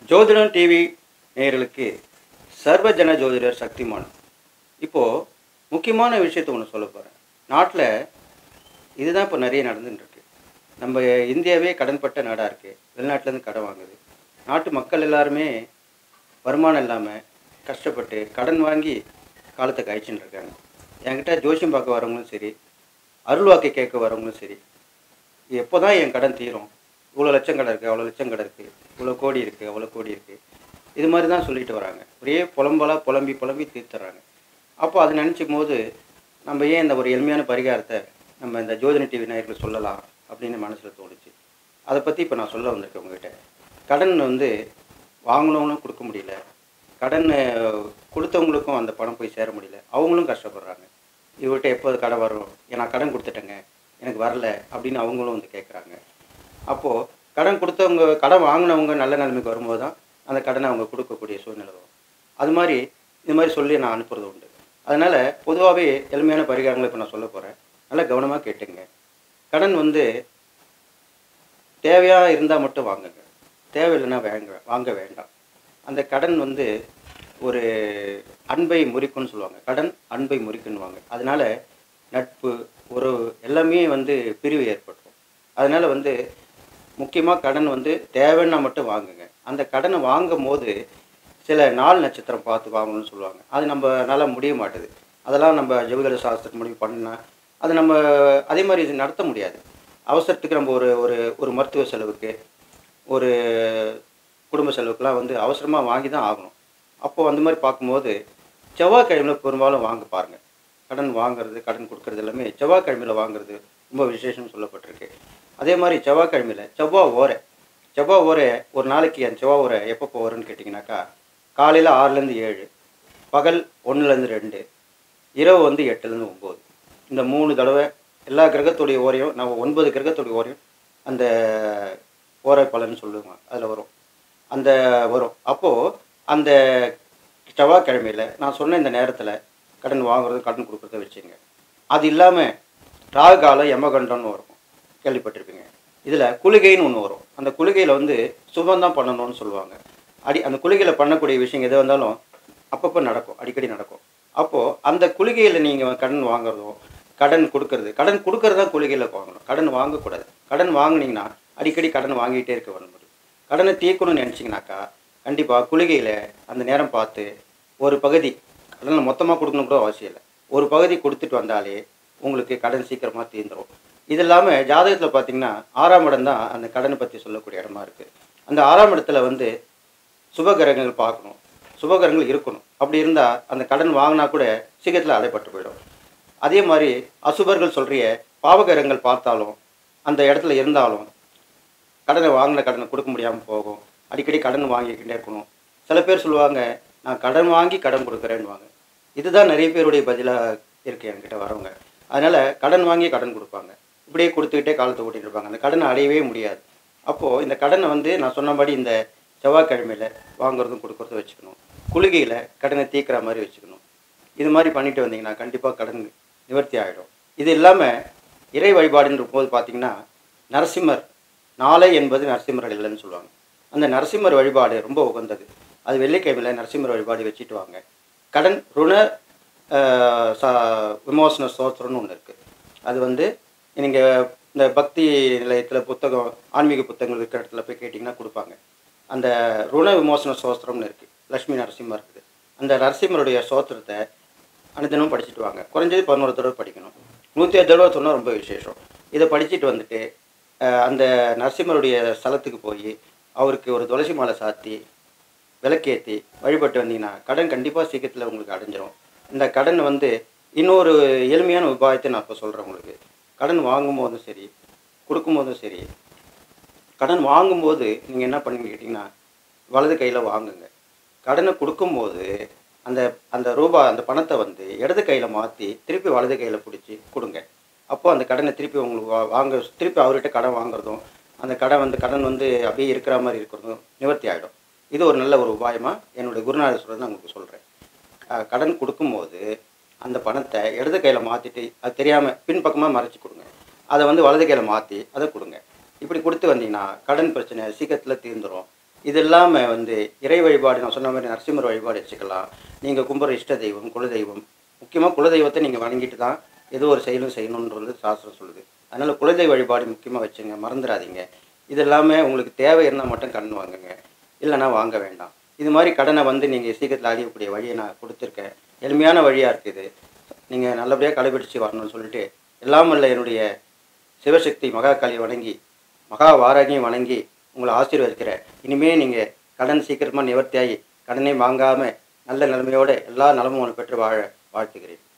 ஜோதிடம் டிவி நேயர்களுக்கு சர்வஜன ஜோதிடர் சக்திமான் இப்போது முக்கியமான விஷயத்தை ஒன்று சொல்ல போகிறேன் நாட்டில் இதுதான் இப்போ நிறைய நடந்துட்டு இருக்கு நம்ம இந்தியாவே கடன்பட்ட நாடாக இருக்குது வெளிநாட்டிலேருந்து கடன் வாங்குது நாட்டு மக்கள் எல்லாருமே வருமானம் இல்லாமல் கஷ்டப்பட்டு கடன் வாங்கி காலத்தை கழிச்சுட்டு இருக்காங்க என்கிட்ட ஜோசியம் பார்க்க வரவங்களும் சரி அருள்வாக்கு கேட்க வரவங்களும் சரி எப்போ தான் என் கடன் தீரும் இவ்வளோ லட்சம் கடன் இருக்குது அவ்வளோ லட்சம் கடன் இருக்குது இவ்வளோ கோடி இருக்குது அவ்வளோ கோடி இருக்குது இது மாதிரி தான் சொல்லிட்டு வராங்க ஒரே புலம்பலாக புலம்பி புலம்பி தீர்த்துறாங்க அப்போ அதை நினச்சிக்கும் போது நம்ம ஏன் இந்த ஒரு எளிமையான பரிகாரத்தை நம்ம இந்த ஜோதிட டிவி நேயர்கள் சொல்லலாம் அப்படின்னு மனசில் தோணுச்சு அதை பற்றி இப்போ நான் சொல்ல வந்திருக்கேன் உங்ககிட்ட கடன் வந்து வாங்கினவங்களும் கொடுக்க முடியல கடன் கொடுத்தவங்களுக்கும் அந்த பணம் போய் சேர முடியல அவங்களும் கஷ்டப்படுறாங்க இவர்கிட்ட எப்போ கடன் வரும் நான் கடன் கொடுத்துட்டேங்க எனக்கு வரல அப்படின்னு அவங்களும் வந்து கேட்குறாங்க அப்போது கடன் கொடுத்தவங்க கடன் வாங்கினவங்க நல்ல நிலைமைக்கு வரும்போது தான் அந்த கடனை அவங்க கொடுக்கக்கூடிய சூழ்நிலை வரும் அது மாதிரி இது மாதிரி சொல்லி நான் அனுப்புறது உண்டு அதனால் பொதுவாகவே எளிமையான பரிகாரங்களை இப்போ நான் சொல்ல போகிறேன் நல்லா கவனமாக கேட்டுங்க கடன் வந்து தேவையாக இருந்தால் மட்டும் வாங்குங்க தேவையில்லைன்னா வாங்க வாங்க வேண்டாம் அந்த கடன் வந்து ஒரு அன்பை முறிக்கும்னு சொல்லுவாங்க கடன் அன்பை முறிக்குன்னுவாங்க அதனால நட்பு உறவு எல்லாமே வந்து பிரிவு ஏற்பட்டுரும் அதனால வந்து முக்கியமாக கடன் வந்து தேவைன்னா மட்டும் வாங்குங்க அந்த கடனை வாங்கும் போது சில நாள் நட்சத்திரம் பார்த்து வாங்கணும்னு சொல்லுவாங்க அது நம்மனால முடிய மாட்டுது அதெல்லாம் நம்ம ஜோதிட சாஸ்திரத்து முடிவு பண்ணால் அது நம்ம அதே மாதிரி இது நடத்த முடியாது அவசரத்துக்கு நம்ம ஒரு ஒரு ஒரு மருத்துவ செலவுக்கு ஒரு குடும்ப செலவுக்குலாம் வந்து அவசரமாக வாங்கி தான் ஆகணும் அப்போது அந்த மாதிரி பார்க்கும்போது செவ்வாய்க்கிழமையில் பெரும்பாலும் வாங்க பாருங்கள் கடன் வாங்குறது கடன் கொடுக்கறது எல்லாமே செவ்வாய்க்கிழமையில் வாங்குறது ரொம்ப விசேஷம் சொல்லப்பட்டிருக்கு அதே மாதிரி செவ்வாய்க்கிழமையில் செவ்வாய் ஓரை செவ்வாய் ஓரை ஒரு நாளைக்கு அந்த செவ்வாய் ஓரை எப்போ போகிறேன்னு கேட்டிங்கனாக்கா காலையில் ஆறுலேருந்து ஏழு பகல் ஒன்றுலேருந்து ரெண்டு இரவு வந்து எட்டுலேருந்து ஒம்பது இந்த மூணு தடவை எல்லா கிரகத்துடைய ஓரையும் நம்ம ஒன்பது கிரகத்துடைய ஓரையும் அந்த ஓரை பலன் சொல்லுவாங்க அதில் வரும் அந்த வரும் அப்போது அந்த செவ்வாய்க்கிழமையில் நான் சொன்ன இந்த நேரத்தில் கடன் வாங்குறது கடன் கொடுக்குறத வச்சுங்க அது இல்லாமல் ராகு காலம் யமகண்டம்னு வரும் கேள்விப்பட்டிருப்பீங்க இதில் குளிகைன்னு ஒன்று வரும் அந்த குளிகையில் வந்து சுபந்தான் பண்ணணும்னு சொல்லுவாங்க அடி அந்த குளிகையில் பண்ணக்கூடிய விஷயம் எது வந்தாலும் அப்பப்போ நடக்கும் அடிக்கடி நடக்கும் அப்போது அந்த குளிகையில் நீங்கள் கடன் வாங்குறதும் கடன் கொடுக்கறது கடன் கொடுக்கறது தான் குளிகையில் வாங்கணும் கடன் வாங்கக்கூடாது கடன் வாங்குனீங்கன்னா அடிக்கடி கடன் வாங்கிட்டே இருக்க வர முடியும் கடனை தீர்க்கணும்னு நினச்சிங்கனாக்கா கண்டிப்பாக குளிகையில் அந்த நேரம் பார்த்து ஒரு பகுதி கடனை மொத்தமாக கொடுக்கணும் கூட அவசியம் இல்லை ஒரு பகுதி கொடுத்துட்டு வந்தாலே உங்களுக்கு கடன் சீக்கிரமாக தீர்ந்துடும் இது இல்லாமல் ஜாதகத்தில் பார்த்தீங்கன்னா ஆறாம் இடம் தான் அந்த கடனை பற்றி சொல்லக்கூடிய இடமா இருக்குது அந்த ஆறாம் இடத்துல வந்து சுபகிரகங்கள் பார்க்கணும் சுபகிரகங்கள் இருக்கணும் அப்படி இருந்தால் அந்த கடன் வாங்கினா கூட சீக்கிரத்தில் அடைப்பட்டு போயிடும் அதே மாதிரி அசுபர்கள் சொல்கிற பாவகிரகங்கள் பார்த்தாலும் அந்த இடத்துல இருந்தாலும் கடனை வாங்கின கடனை கொடுக்க முடியாமல் போகும் அடிக்கடி கடன் வாங்கிக்கிட்டே இருக்கணும் சில பேர் சொல்லுவாங்க நான் கடன் வாங்கி கடன் கொடுக்குறேன்னுவாங்க இதுதான் நிறைய பேருடைய பதிலாக இருக்குது என்கிட்ட வரவங்க அதனால் கடன் வாங்கி கடன் கொடுப்பாங்க இப்படியே கொடுத்துக்கிட்டே காலத்தை ஓட்டிட்டு இருப்பாங்க அந்த கடனை அடையவே முடியாது அப்போது இந்த கடனை வந்து நான் சொன்னபடி இந்த செவ்வாய்க்கிழமையில் வாங்குறதும் கொடுக்குறதும் வச்சுக்கணும் குளிகையில் கடனை தீர்க்குற மாதிரி வச்சுக்கணும் இது மாதிரி பண்ணிட்டு வந்தீங்கன்னா கண்டிப்பாக கடன் நிவர்த்தி ஆகிடும் இது இல்லாமல் இறை வழிபாடுன்ற போது பார்த்தீங்கன்னா நரசிம்மர் நாளை என்பது நரசிம்மர் இல்லைன்னு சொல்லுவாங்க அந்த நரசிம்மர் வழிபாடு ரொம்ப உகந்தது அது வெள்ளிக்கிழமையில் நரசிம்மர் வழிபாடு வச்சுட்டு வாங்க கடன் ருண ஆஹ், ச விமோசன ஸ்தோத்திரம்னு ஒன்று இருக்குது அது வந்து நீங்கள் இந்த பக்தி நிலையத்தில் புத்தகம் ஆன்மீக புத்தகங்கள் இருக்கிற இடத்துல போய் கேட்டிங்கன்னா கொடுப்பாங்க அந்த ருண விமோசன ஸ்தோத்திரம்னு இருக்குது லக்ஷ்மி நரசிம்மர் இருக்குது அந்த நரசிம்மருடைய ஸ்தோத்திரத்தை அனுதினமும் படிச்சுட்டு வாங்க குறைஞ்சது பதினோரு தடவை படிக்கணும் நூற்றி ஐந்து தடவை சொன்னால் ரொம்ப விசேஷம் இதை படிச்சுட்டு வந்துட்டு அஹ், அந்த நரசிம்மருடைய ஸ்தலத்துக்கு போய் அவருக்கு ஒரு துளசி மாலை சாத்தி விளக்கேற்றி வழிபட்டு வந்தீங்கன்னா கடன் கண்டிப்பாக சீக்கிரத்தில் உங்களுக்கு அடைஞ்சிரும் இந்த கடன் வந்து இன்னொரு எளிமையான உபாயத்தை நான் இப்போ சொல்கிறேன் உங்களுக்கு கடன் வாங்கும்போதும் சரி கொடுக்கும்போதும் சரி கடன் வாங்கும்போது நீங்கள் என்ன பண்ணுங்க கேட்டிங்கன்னா வலது கையில் வாங்குங்க கடனை கொடுக்கும்போது அந்த அந்த ரூபா அந்த பணத்தை வந்து இடது கையில் மாற்றி திருப்பி வலது கையில் பிடிச்சி கொடுங்க அப்போ அந்த கடனை திருப்பி உங்களுக்கு வா- வாங்க திருப்பி அவர்கிட்ட கடன் வாங்குறதும் அந்த கடன் வந்து கடன் வந்து அப்படியே இருக்கிற மாதிரி இருக்கிறதும் நிவர்த்தி ஆகிடும் இது ஒரு நல்ல ஒரு உபாயமாக என்னுடைய குருநாதர் சொல்கிறது நான் உங்களுக்கு சொல்கிறேன் கடன் கொடுக்கும்போது அந்த பணத்தை இடது கையில் மாற்றிட்டு அது தெரியாமல் பின்பக்கமாக மறைச்சி கொடுங்க அதை வந்து வலது கையில் மாற்றி அதை கொடுங்க இப்படி கொடுத்து வந்தீங்கன்னா கடன் பிரச்சனை சீக்கிரத்தில் தீர்ந்துடும் இது இல்லாமல் வந்து இறை வழிபாடு நான் சொன்ன மாதிரி நரசிம்மர் வழிபாடு வச்சுக்கலாம் நீங்கள் கும்புற இஷ்ட தெய்வம் குலதெய்வம் முக்கியமாக குலதெய்வத்தை நீங்கள் வணங்கிட்டு தான் ஏதோ ஒரு செயலும் செய்யணுன்றது சாஸ்திரம் சொல்லுது அதனால் குலதெய்வ வழிபாடு முக்கியமாக வச்சுங்க மறந்துடாதீங்க இது இல்லாமல் உங்களுக்கு தேவை இருந்தால் மட்டும் கடன் வாங்குங்க இல்லைன்னா வாங்க வேண்டாம் இது மாதிரி கடனை வந்து நீங்கள் சீக்கிரத்தில் அழியக்கூடிய வழியை நான் கொடுத்துருக்கேன் எளிமையான வழியாக இருக்குது நீங்கள் நல்லபடியாக கடைபிடிச்சு வரணும்னு சொல்லிட்டு எல்லாம் வல்ல என்னுடைய சிவசக்தி மகா காளியை வணங்கி மகா வாராகியும் வணங்கி உங்களை ஆசீர்வதிக்கிறேன் இனிமேல் நீங்கள் கடன் சீக்கிரமாக நிவர்த்தியாகி கடனை வாங்காமல் நல்ல நிலைமையோடு எல்லா நலமும் பெற்று வாழ வாழ்த்துகிறேன்